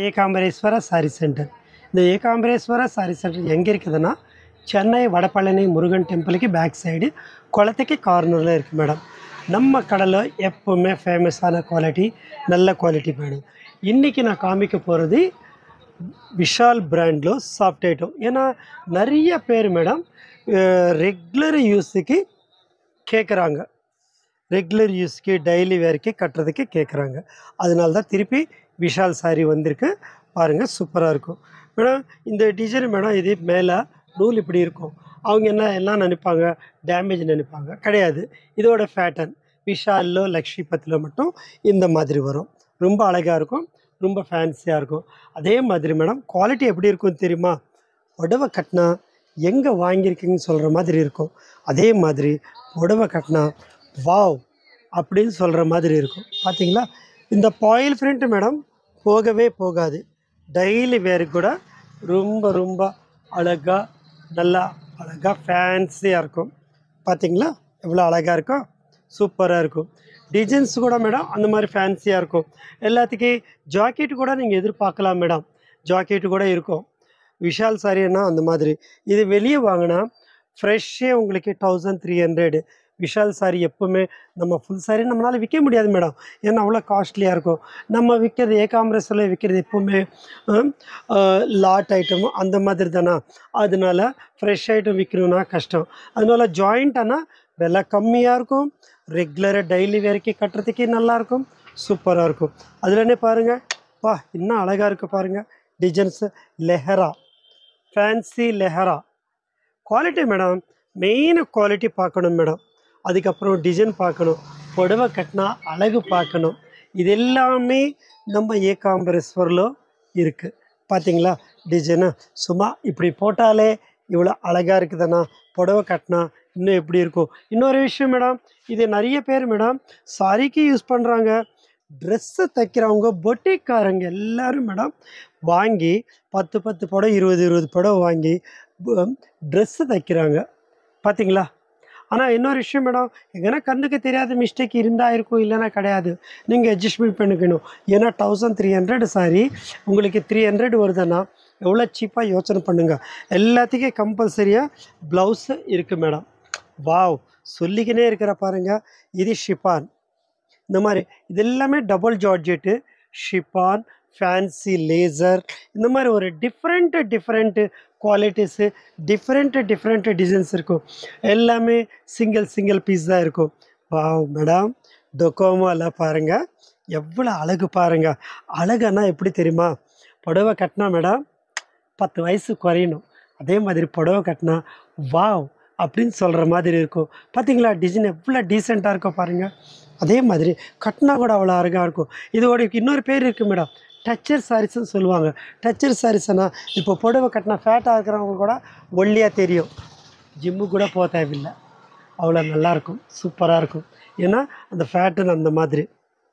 Ekambareswara sorry centre இந்த Ekambareswara sorry centre எங்கே இருக்குதுன்னா சென்னை வடபழனி முருகன் டெம்பிளுக்கு பேக் சைடு குளத்துக்கு கார்னரில் இருக்குது மேடம் நம்ம கடையில் எப்போவுமே ஃபேமஸான குவாலிட்டி நல்ல குவாலிட்டி மேடம் இன்றைக்கி நான் காமிக்க போகிறது விஷால் பிராண்டில் சாஃப்ட் ஐட்டம் ஏன்னா நிறைய பேர் மேடம் ரெகுலர் யூஸுக்கு கேட்குறாங்க ரெகுலர் யூஸ்க்கு டெய்லி வேர்க்கு கட்டுறதுக்கு கேட்குறாங்க அதனால தான் திருப்பி விஷால் சாரி வந்திருக்கு பாருங்கள் சூப்பராக இருக்கும் மேடம் இந்த டிசைன் மேடம் இது மேலே நூல் இப்படி இருக்கும் அவங்க என்ன எல்லாம் நினைப்பாங்க டேமேஜ் நினைப்பாங்க கிடையாது இதோட பேட்டர்ன் விஷாலிலோ லக்ஷ்மிபத்தில் மட்டும் இந்த மாதிரி வரும் ரொம்ப அழகாக இருக்கும் ரொம்ப ஃபேன்சியாக இருக்கும் அதே மாதிரி மேடம் குவாலிட்டி எப்படி இருக்கும் தெரியுமா புடவை கட்டினா எங்கே வாங்கியிருக்கீங்கன்னு சொல்கிற மாதிரி இருக்கும் அதே மாதிரி புடவை கட்டினா வாவ் அப்படின்னு சொல்கிற மாதிரி இருக்கும் பார்த்தீங்களா இந்த பாயில் பிரிண்ட் மேடம் போகவே போகாது டெய்லி வேறு கூட ரொம்ப ரொம்ப அழகாக நல்லா அழகாக ஃபேன்சியாக இருக்கும் பார்த்தீங்களா எவ்வளோ அழகாக இருக்கும் சூப்பராக இருக்கும் டிசைன்ஸ் கூட மேடம் அந்த மாதிரி ஃபேன்சியாக இருக்கும் எல்லாத்துக்கும் ஜாக்கெட் கூட நீங்கள் எதிர்பார்க்கலாம் மேடம் ஜாக்கெட்டு கூட இருக்கும் விஷால் சாரின்னா அந்த மாதிரி இது வெளியே வாங்கினா ஃப்ரெஷ்ஷே உங்களுக்கு thousand three hundred Vishal sari எப்போவுமே நம்ம ஃபுல் சாரி நம்மளால் விற்க முடியாது மேடம் ஏன்னா அவ்வளோ காஸ்ட்லியாக இருக்கும் நம்ம விற்கிறது ஏகாம்பரஸில் விற்கிறது எப்போவுமே லாட் ஐட்டம் அந்த மாதிரி தானே அதனால ஃப்ரெஷ் ஐட்டம் விற்கணுன்னா கஷ்டம் அதனால ஜாயிண்ட் ஆனால் விலை கம்மியாக இருக்கும் ரெகுலராக டெய்லி வேலைக்கு கட்டுறதுக்கே நல்லாயிருக்கும் சூப்பராக இருக்கும் அதுலனே பாருங்கள் வா இன்னும் அழகாக இருக்குது பாருங்கள் designs lehara fancy lehara quality madam main quality பார்க்கணும் மேடம் அதுக்கப்புறம் டிசைன் பார்க்கணும் புடவை கட்டினா அழகு பார்க்கணும் இது எல்லாமே நம்ம ஏகாம்பரேஸ்வரில் இருக்குது பார்த்தீங்களா டிசைனு சும்மா இப்படி போட்டாலே இவ்வளோ அழகாக இருக்குதுண்ணா புடவை கட்டினா இன்னும் எப்படி இருக்கும் இன்னொரு விஷயம் மேடம் இது நிறைய பேர் மேடம் சாரிக்கு யூஸ் பண்ணுறாங்க ட்ரெஸ்ஸு தைக்கிறவங்க பொட்டிக்காரங்க எல்லாரும் மேடம் வாங்கி பத்து பத்து புடவை இருபது இருபது புடவை வாங்கி ட்ரெஸ்ஸு தைக்கிறாங்க பார்த்தீங்களா ஆனால் இன்னொரு விஷயம் மேடம் எங்கன்னா கண்ணுக்கு தெரியாத மிஸ்டேக் இருந்தால் இருக்கும் இல்லைன்னா கிடையாது நீங்கள் அட்ஜஸ்ட்மெண்ட் பண்ணிக்கணும் ஏன்னா தௌசண்ட் த்ரீ ஹண்ட்ரட் சாரி உங்களுக்கு த்ரீ ஹண்ட்ரட் வருதுன்னா எவ்வளோ சீப்பாக யோசனை பண்ணுங்கள் எல்லாத்துக்கும் கம்பல்சரியாக ப்ளவுஸு இருக்குது மேடம் வாவ் சொல்லிக்கினே இருக்கிற பாருங்கள் இது ஷிப்பான் இந்த மாதிரி இது எல்லாமே double georgette chiffon fancy laser இந்த மாதிரி ஒரு different different qualities different different designs இருக்கும் எல்லாமே சிங்கிள் சிங்கிள் பீஸ் தான் இருக்கும் வாவ் மேடம் டொக்கோமோவில் பாருங்கள் எவ்வளோ அழகு பாருங்கள் அழகுன்னா எப்படி தெரியுமா புடவை கட்டினா மேடம் பத்து வயசு குறையணும் அதே மாதிரி புடவை கட்டினா வாவ் அப்படின்னு சொல்கிற மாதிரி இருக்கும் பார்த்தீங்களா டிசைன் எவ்வளோ டீசெண்டாக இருக்கும் பாருங்கள் அதே மாதிரி கட்டினா கூட அவ்வளோ அழகாக இருக்கும் இதோட இன்னொரு பேர் இருக்குது மேடம் டச்சர் சாரீஸ்னு சொல்லுவாங்க டச்சர் சாரீஸ்னா இப்போ புடவை கட்டினா ஃபேட்டாக இருக்கிறவங்க கூட ஒல்லியாக தெரியும் ஜிம்மு கூட போக தேவையில்லை அவ்வளோ நல்லாயிருக்கும் சூப்பராக இருக்கும் ஏன்னா அந்த ஃபேட்டுன்னு அந்த மாதிரி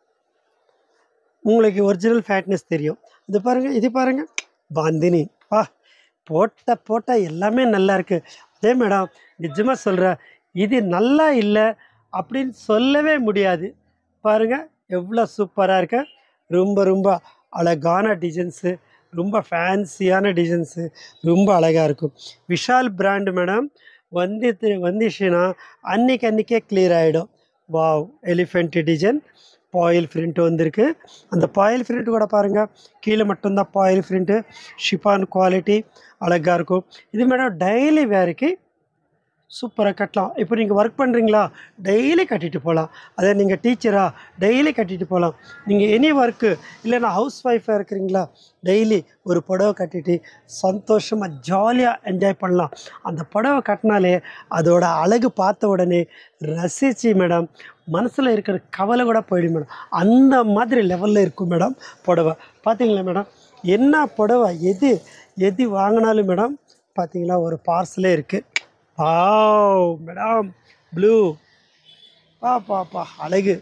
உங்களுக்கு ஒரிஜினல் ஃபேட்னஸ் தெரியும் இது பாருங்கள் இது பாருங்கள் பாந்தினி வா போட்ட போட்ட எல்லாமே நல்லா இருக்குது அதே மேடம் நிஜமாக சொல்கிறேன் இது நல்லா இல்லை அப்படின்னு சொல்லவே முடியாது பாருங்கள் எவ்வளோ சூப்பராக இருக்க ரொம்ப ரொம்ப அழகான டிசைன்ஸு ரொம்ப ஃபேன்சியான டிசைன்ஸு ரொம்ப அழகாக இருக்கும் விஷால் பிராண்ட் மேடம் வந்து வந்துச்சுன்னா அன்னைக்கு அன்றைக்கே கிளியர் ஆகிடும் wow elephant design foil print வந்திருக்கு அந்த பாயில் பிரிண்ட் கூட பாருங்கள் கீழே மட்டும்தான் பாயில் பிரிண்ட்டு ஷிஃபான் குவாலிட்டி அழகாக இருக்கும் இது மேடம் டெய்லி வேருக்கு சூப்பராக கட்டலாம் இப்போ நீங்கள் ஒர்க் பண்ணுறீங்களா டெய்லி கட்டிட்டு போகலாம் அதே நீங்கள் டீச்சரா டெய்லி கட்டிட்டு போகலாம் நீங்கள் எனி ஒர்க்கு இல்லைன்னா ஹவுஸ் ஒய்ஃபாக இருக்கிறீங்களா டெய்லி ஒரு புடவை கட்டிட்டு சந்தோஷமாக ஜாலியாக என்ஜாய் பண்ணலாம் அந்த புடவை கட்டினாலே அதோட அழகு பார்த்த உடனே ரசித்து மேடம் மனசில் இருக்கிற கவலை கூட போயிடும் மேடம் அந்த மாதிரி லெவலில் இருக்கும் மேடம் புடவை பார்த்தீங்களா மேடம் என்ன புடவை எது எது வாங்கினாலும் மேடம் பார்த்தீங்களா ஒரு பார்சலே இருக்குது வாவ் மேடம் ப்ளூ பா பாப்பா அழகு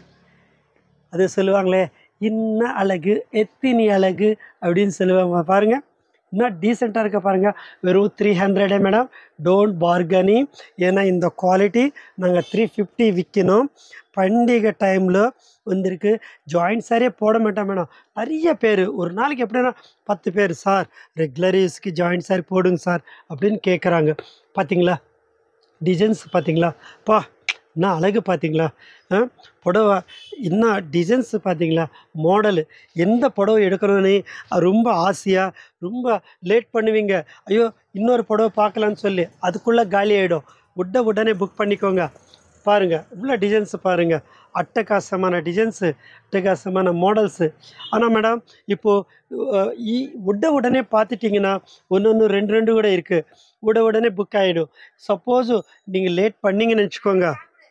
அது சொல்லுவாங்களே இன்ன அழகு எத்தினி அழகு அப்படின்னு சொல்லுவாங்க பாருங்கள் இன்னும் டீசெண்டாக இருக்க பாருங்கள் வெறும் த்ரீ ஹண்ட்ரடே மேடம் டோன்ட் பார்கனி ஏன்னா இந்த குவாலிட்டி நாங்கள் த்ரீ ஃபிஃப்டி விற்கணும் பண்டிகை டைமில் வந்திருக்கு ஜாயிண்ட் சாரே போட மாட்டோம் மேடம் நிறைய பேர் ஒரு நாளைக்கு எப்படின்னா பத்து பேர் சார் ரெகுலர் யூஸ்க்கு ஜாயிண்ட் சாரி போடுங்க சார் அப்படின்னு கேட்குறாங்க பார்த்தீங்களா டிசைன்ஸ் பார்த்தீங்களா பா என்ன அழகு பார்த்தீங்களா ஆ புடவை என்ன டிசைன்ஸ் பார்த்தீங்களா மாடலு எந்த புடவை எடுக்கணும்னு ரொம்ப ஆசையாக ரொம்ப லேட் பண்ணுவீங்க ஐயோ இன்னொரு புடவை பார்க்கலான்னு சொல்லி அதுக்குள்ளே காலி ஆகிடும் உட உடனே புக் பண்ணிக்கோங்க பாருங்கள் இவ்வளோ டிசைன்ஸ் பாருங்கள் அட்டகாசமான டிசைன்ஸு அட்டகாசமான மாடல்ஸு ஆனால் மேடம் இப்போது உட உடனே பார்த்துட்டிங்கன்னா ஒன்று ஒன்று ரெண்டு ரெண்டு கூட இருக்குது உட உடனே புக் ஆகிடும் சப்போஸு நீங்கள் லேட் பண்ணீங்கன்னு வச்சுக்கோங்க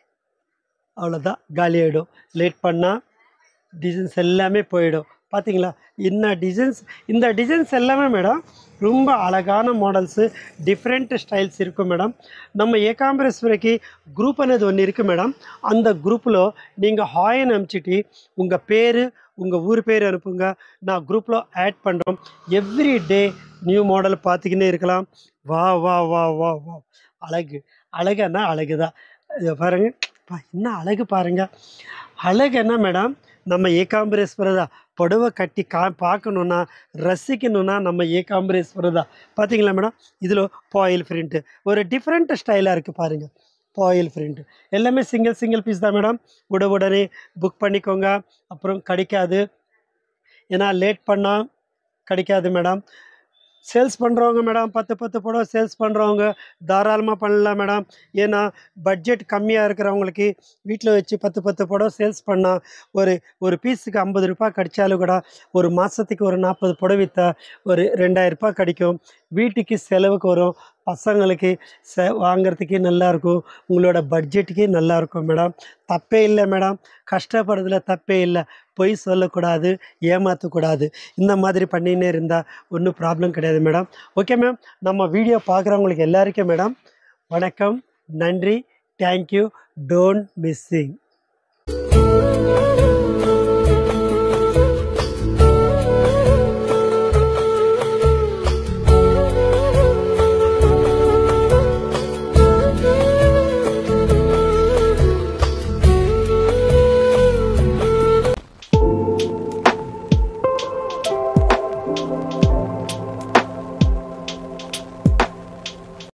அவ்வளோதான் காலி ஆகிடும் லேட் பண்ணால் டிசைன்ஸ் எல்லாமே போயிடும் பார்த்தீங்களா என்ன டிசைன்ஸ் இந்த டிசைன்ஸ் எல்லாமே மேடம் ரொம்ப அழகான மாடல்ஸு டிஃப்ரெண்ட் ஸ்டைல்ஸ் இருக்கும் மேடம் நம்ம ஏகாம்பரேஸ்வரிக்கு குரூப் అనేది ஒன்று இருக்குது மேடம் அந்த குரூப்பில் நீங்கள் ஹாய்னு அனுப்பிச்சிட்டு உங்கள் பேர் உங்கள் ஊர் பேர் அனுப்புங்க நான் குரூப்பில் ஆட் பண்ணுறோம் எவ்ரி டே நியூ மாடல் பார்த்துக்கினே இருக்கலாம் வா வா வா வா வா அழகு அழகுன்னா அழகு தான் இதை பாருங்க பா, என்ன அழகு பாருங்க அழகு என்ன மேடம் நம்ம ஏகாம்பரேஸ்வரர் தான் புடவை கட்டி கா பார்க்கணுன்னா ரசிக்கணுன்னா நம்ம ஏகாம்பரேஸ்வரர் தான் பார்த்தீங்களா மேடம் இதில் பாயில் பிரிண்ட்டு ஒரு டிஃப்ரெண்ட் ஸ்டைலாக இருக்குது பாருங்கள் பாயில் பிரிண்ட்டு எல்லாமே சிங்கிள் சிங்கிள் பீஸ் தான் மேடம் உட உடனே புக் பண்ணிக்கோங்க அப்புறம் கிடைக்காது ஏன்னா லேட் பண்ணால் கிடைக்காது மேடம் சேல்ஸ் பண்ணுறவங்க மேடம் பத்து பத்து புடவை சேல்ஸ் பண்ணுறவங்க தாராளமாக பண்ணலாம் மேடம் ஏன்னா பட்ஜெட் கம்மியாக இருக்கிறவங்களுக்கு வீட்டில் வச்சு பத்து பத்து புடவை சேல்ஸ் பண்ணால் ஒரு ஒரு பீஸுக்கு ஐம்பது ரூபாய் கிடைச்சாலும் கூட ஒரு மாதத்துக்கு ஒரு நாற்பது புடவை விற்றா ஒரு ரெண்டாயிரம் ரூபாய் கிடைக்கும் வீட்டுக்கு செலவுக்கு வரும் பசங்களுக்கு செ வாங்குறதுக்கே நல்லாயிருக்கும் உங்களோட பட்ஜெட்டுக்கே நல்லாயிருக்கும் மேடம் தப்பே இல்லை மேடம் கஷ்டப்படுறதுல தப்பே இல்லை பொய் சொல்லக்கூடாது ஏமாற்றக்கூடாது இந்த மாதிரி பண்ணினே இருந்தால் ஒன்றும் ப்ராப்ளம் கிடையாது மேடம் ஓகே மேம் நம்ம வீடியோ பார்க்குறவங்களுக்கு எல்லாருக்கும் மேடம் வணக்கம் நன்றி தேங்க்யூ டோன்ட் மிஸ்ஸிங்